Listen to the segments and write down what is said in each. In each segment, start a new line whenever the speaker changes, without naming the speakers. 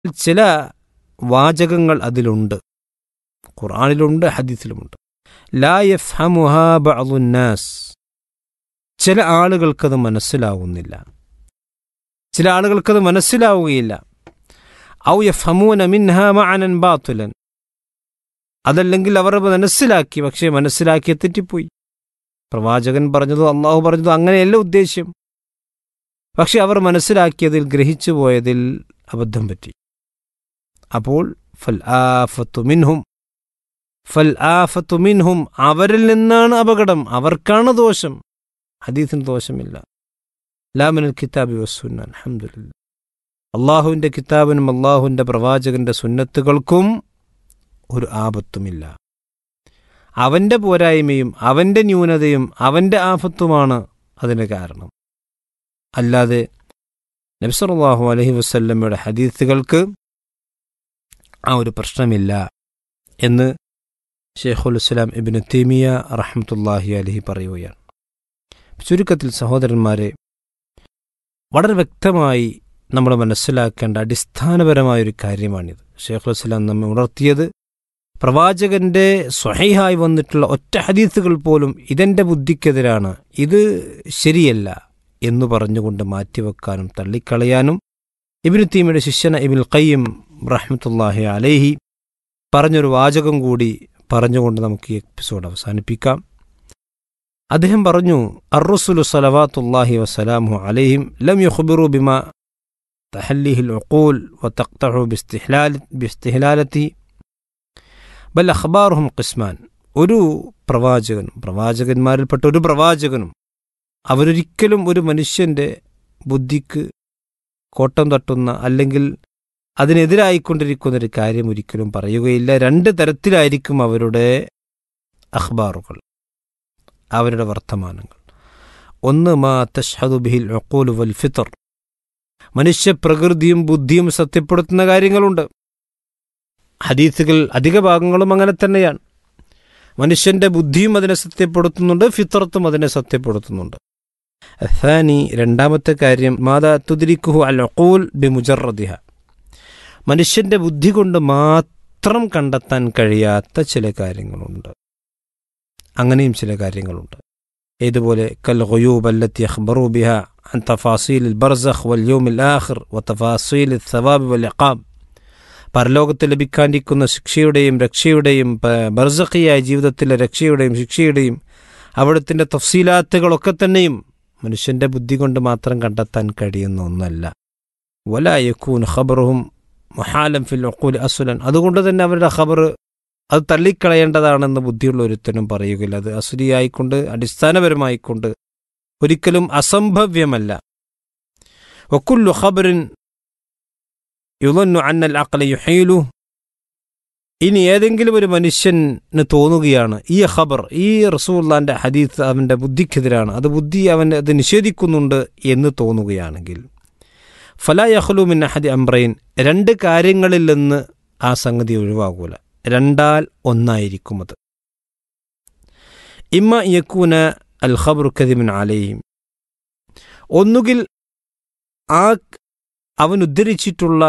ചില വാചകങ്ങൾ അതിലുണ്ട് ഖുർആാനിലുണ്ട് ഹദീസിലുമുണ്ട് ലാ യഫ്ഹമുഹ ബഅദുന്നാസ് ചില ആളുകൾക്കത് മനസ്സിലാവുന്നില്ല ചില ആളുകൾക്കത് മനസ്സിലാവുകയില്ല ഔ യഫ്ഹമൂന മിൻഹ മഅനൻ ബാത്തുലൻ അതല്ലെങ്കിൽ അവർ മനസ്സിലാക്കി പക്ഷേ മനസ്സിലാക്കി തെറ്റിപ്പോയി പ്രവാചകൻ പറഞ്ഞതോ അള്ളാഹു പറഞ്ഞതോ അങ്ങനെയല്ല ഉദ്ദേശ്യം പക്ഷെ അവർ മനസ്സിലാക്കിയതിൽ ഗ്രഹിച്ചു പോയതിൽ അബദ്ധം പറ്റി അപ്പോൾ ഫൽ ആഫത്തു മിൻഹും ഫൽ ആഫത്തു മിൻഹും അവരിൽ നിന്നാണ് അപകടം അവർക്കാണ് ദോഷം ഹദീസിന് ദോഷമില്ല ലാമിനൽ കിതാബി വസുന്ന അലഹമുല്ല അള്ളാഹുവിൻ്റെ കിതാബിനും അള്ളാഹുവിൻ്റെ പ്രവാചകന്റെ സുന്നത്തുകൾക്കും ഒരു ആപത്തുമില്ല അവൻ്റെ പോരായ്മയും അവൻ്റെ ന്യൂനതയും അവൻ്റെ ആപത്തുമാണ് അതിന് കാരണം അല്ലാതെ നബ്സറുല്ലാഹു അലഹി വസ്ല്ലമ്മയുടെ ഹദീസുകൾക്ക് ആ ഒരു പ്രശ്നമില്ല എന്ന് ഷെയ്ഖുൽ ഇസ്ലാം ഇബിന് തീമിയ റഹ്മത്തുല്ലാഹി അലഹി പറയുകയാണ് ചുരുക്കത്തിൽ സഹോദരന്മാരെ വളരെ വ്യക്തമായി നമ്മൾ മനസ്സിലാക്കേണ്ട അടിസ്ഥാനപരമായൊരു കാര്യമാണിത് ഷെയ്ഖുൽ ഇസ്ലാം നമ്മെ ഉണർത്തിയത് പ്രവാചകന്റെ സ്വഹൈഹായി വന്നിട്ടുള്ള ഒറ്റ ഹദീസുകൾ പോലും ഇതെന്റെ ബുദ്ധിക്കെതിരാണ് ഇത് ശരിയല്ല എന്നു പറഞ്ഞുകൊണ്ട് മാറ്റിവെക്കാനും തള്ളിക്കളയാനും ഇബിനു തീമയുടെ ശിഷ്യന ഇബിൽ ഖയ്യം റഹ്മത്തുല്ലാഹി അലേഹി പറഞ്ഞൊരു വാചകം കൂടി പറഞ്ഞുകൊണ്ട് നമുക്ക് ഈ എപ്പിസോഡ് അവസാനിപ്പിക്കാം അദ്ദേഹം പറഞ്ഞു അറുസുലു സലവാത്തുല്ലാഹി വസ്സലാമു അലൈഹിം ലം യുഖ്ബിറു ബിമ തഹല്ലിഹിൽ ഉഖൂൽ വതഖ്തഉ ബിസ്തിഹ്ലാൽ ബിസ്തിഹ്ലാലത്തി ബൽ അഖ്ബാറുഹും ഖിസ്മാൻ ഒരു പ്രവാചകനും പ്രവാചകന്മാരിൽപ്പെട്ട ഒരു പ്രവാചകനും അവരൊരിക്കലും ഒരു മനുഷ്യന്റെ ബുദ്ധിക്ക് കോട്ടം തട്ടുന്ന അല്ലെങ്കിൽ അതിനെതിരായിക്കൊണ്ടിരിക്കുന്ന ഒരു കാര്യം ഒരിക്കലും പറയുകയില്ല രണ്ട് തരത്തിലായിരിക്കും അവരുടെ അഖ്ബാറുകൾ അവരുടെ വർത്തമാനങ്ങൾ ഒന്ന് മാ തഷ്ഹദു ബിഹിൽ ഒക്കോലു വൽ ഫിത്തർ മനുഷ്യപ്രകൃതിയും ബുദ്ധിയും സത്യപ്പെടുത്തുന്ന കാര്യങ്ങളുണ്ട് ഹദീസുകൾ അധിക ഭാഗങ്ങളും അങ്ങനെ തന്നെയാണ് മനുഷ്യന്റെ ബുദ്ധിയും അതിനെ സത്യപ്പെടുത്തുന്നുണ്ട് ഫിത്രത്തും അതിനെ സത്യപ്പെടുത്തുന്നുണ്ട് അസാനി രണ്ടാമത്തെ കാര്യം മാതാ തുതിരിക്കുഹു അൽ ഒക്കൂൽ ബി മുജറദിഹ മനുഷ്യന്റെ ബുദ്ധി കൊണ്ട് മാത്രം കണ്ടെത്താൻ കഴിയാത്ത ചില കാര്യങ്ങളുണ്ട് അങ്ങനെയും ചില കാര്യങ്ങളുണ്ട് ഏതുപോലെ കൽ ഖുയൂബ് അല്ലത്തി അഖ്ബറു ബിഹ عن تفاصيل البرزخ واليوم الآخر وتفاصيل الثواب والعقاب പരലോകത്ത് ലഭിക്കാനിരിക്കുന്ന ശിക്ഷയുടെയും രക്ഷയുടെയും ബർസഖിയായ ജീവിതത്തിലെ രക്ഷയുടെയും ശിക്ഷയുടെയും അവിടത്തിൻ്റെ തഫ്സീലാത്തുകളൊക്കെ തന്നെയും മനുഷ്യന്റെ ബുദ്ധി കൊണ്ട് മാത്രം കണ്ടെത്താൻ കഴിയുന്ന ഒന്നല്ല വലായക്കൂൻ ഖബറും മൊഹാലം ഫിൽ ഒക്കൂൽ അസുലൻ അതുകൊണ്ട് തന്നെ അവരുടെ ഖബർ അത് തള്ളിക്കളയേണ്ടതാണെന്ന് ബുദ്ധിയുള്ള ഒരുത്തനും പറയുകയില്ല അത് അസുരിയായിക്കൊണ്ട് അടിസ്ഥാനപരമായിക്കൊണ്ട് ഒരിക്കലും അസംഭവ്യമല്ല വക്കുല്ലു ഖബറിൻ യുവന്നു അന്നൽ അക്കല യുഹയിലു ഇനി ഏതെങ്കിലും ഒരു മനുഷ്യന് തോന്നുകയാണ് ഈ ഖബർ ഈ റസൂള്ളാന്റെ ഹദീസ് അവന്റെ ബുദ്ധിക്കെതിരാണ് അത് ബുദ്ധി അവൻ അത് നിഷേധിക്കുന്നുണ്ട് എന്ന് തോന്നുകയാണെങ്കിൽ ഫലാ യഹ്ലുമിൻ അഹദി അംറൈൻ രണ്ട് കാര്യങ്ങളിൽ നിന്ന് ആ സംഗതി ഒഴിവാകൂല രണ്ടാൽ ഒന്നായിരിക്കും അത് ഇമ്മ യക്കൂന അൽ ഖബർ കദിമിൻ അലയും ഒന്നുകിൽ ആ അവൻ ഉദ്ധരിച്ചിട്ടുള്ള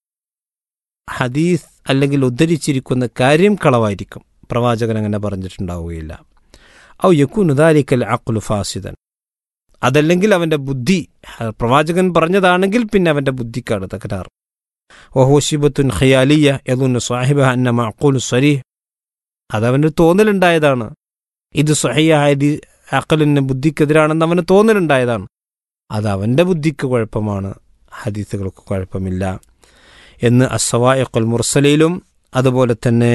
ഹദീസ് അല്ലെങ്കിൽ ഉദ്ധരിച്ചിരിക്കുന്ന കാര്യം കളവായിരിക്കും പ്രവാചകൻ അങ്ങനെ പറഞ്ഞിട്ടുണ്ടാവുകയില്ല ഔ യക്കുനുദാലിക്കൽ അക്കുലു ഫാസിദൻ അതല്ലെങ്കിൽ അവൻ്റെ ബുദ്ധി പ്രവാചകൻ പറഞ്ഞതാണെങ്കിൽ പിന്നെ അവൻ്റെ ബുദ്ധിക്കാണ് തകരാറ് വഹോഷിബത്തുൻ ഖയാലിയ യദുന്നു സാഹിബ അന്ന മഅഖൂലു സ്വരീഹ് അതവന് തോന്നലുണ്ടായതാണ് ഇത് സ്വഹയ്യായ അക്കലിന് ബുദ്ധിക്കെതിരാണെന്ന് അവന് തോന്നലുണ്ടായതാണ് അത് അവൻ്റെ ബുദ്ധിക്ക് കുഴപ്പമാണ് ഹദീസുകൾക്ക് കുഴപ്പമില്ല എന്ന് അസവായക്കുൽ മുർസലയിലും അതുപോലെ തന്നെ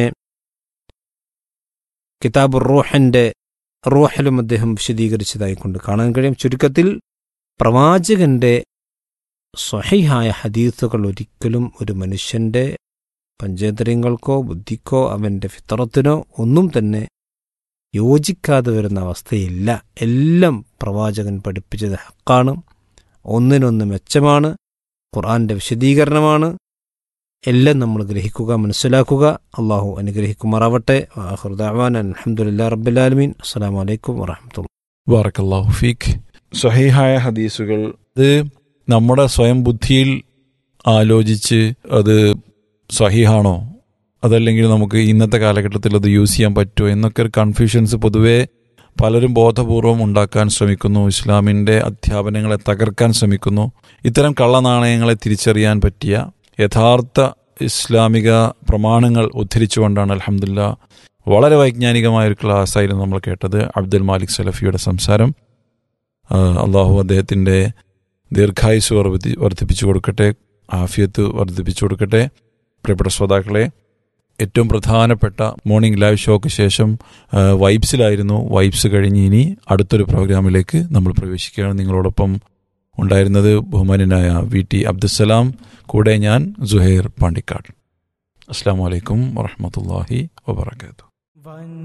കിതാബുർ റൂഹന്റെ റൂഹലും അദ്ദേഹം വിശദീകരിച്ചതായി കൊണ്ട് കാണാൻ കഴിയും ചുരുക്കത്തിൽ പ്രവാചകന്റെ സ്വഹൈഹായ ഹദീസുകൾ ഒരിക്കലും ഒരു മനുഷ്യന്റെ പഞ്ചേന്ദ്രിയങ്ങൾക്കോ ബുദ്ധിക്കോ അവന്റെ ഫിത്തറത്തിനോ ഒന്നും തന്നെ യോജിക്കാതെ വരുന്ന അവസ്ഥയില്ല എല്ലാം പ്രവാചകൻ പഠിപ്പിച്ചത് ഹക്കാണ് ഒന്നിനൊന്ന് മെച്ചമാണ് ഖുർആന്റെ വിശദീകരണമാണ് എല്ലാം നമ്മൾ ഗ്രഹിക്കുക മനസ്സിലാക്കുക അള്ളാഹു അനുഗ്രഹിക്കുമാറാവട്ടെ അലഹമുല്ലാ റബ്ബുലാലമീൻ അസ്സാം വലൈക്കും വാഹമത്തുള്ള
ബാറക്കല്ലാഹു ഫീഖ് സ്വഹീഹായ ഹദീസുകൾ ഇത് നമ്മുടെ സ്വയം ബുദ്ധിയിൽ ആലോചിച്ച് അത് സഹിഹാണോ അതല്ലെങ്കിൽ നമുക്ക് ഇന്നത്തെ കാലഘട്ടത്തിൽ അത് യൂസ് ചെയ്യാൻ പറ്റുമോ എന്നൊക്കെ ഒരു കൺഫ്യൂഷൻസ് പൊതുവേ പലരും ബോധപൂർവം ഉണ്ടാക്കാൻ ശ്രമിക്കുന്നു ഇസ്ലാമിൻ്റെ അധ്യാപനങ്ങളെ തകർക്കാൻ ശ്രമിക്കുന്നു ഇത്തരം കള്ളനാണയങ്ങളെ തിരിച്ചറിയാൻ പറ്റിയ യഥാർത്ഥ ഇസ്ലാമിക പ്രമാണങ്ങൾ ഉദ്ധരിച്ചുകൊണ്ടാണ് അലഹമില്ല വളരെ വൈജ്ഞാനികമായ ഒരു ക്ലാസ് ആയിരുന്നു നമ്മൾ കേട്ടത് അബ്ദുൽ മാലിക് സലഫിയുടെ സംസാരം ആ, അള്ളാഹു അദ്ദേഹത്തിൻ്റെ ദീർഘായുസ് വർദ്ധി വർദ്ധിപ്പിച്ചു കൊടുക്കട്ടെ ആഫിയത്ത് വർദ്ധിപ്പിച്ചു കൊടുക്കട്ടെ പ്രിയപ്പെട്ട ശ്രോതാക്കളെ ഏറ്റവും പ്രധാനപ്പെട്ട മോർണിംഗ് ലൈവ് ഷോക്ക് ശേഷം ആ, വൈബ്സിലായിരുന്നു വൈബ്സ് കഴിഞ്ഞ് ഇനി അടുത്തൊരു പ്രോഗ്രാമിലേക്ക് നമ്മൾ പ്രവേശിക്കുകയാണ് നിങ്ങളോടൊപ്പം ഉണ്ടായിരുന്നത് ബഹുമാനായ വി ടി അബ്ദുസലാം കൂടെ ഞാൻ സുഹൈർ പാണ്ടിക്കാട് അസ്സാം വലൈക്കും വറഹമത്തല്ലാഹി വബർക്കാത്തു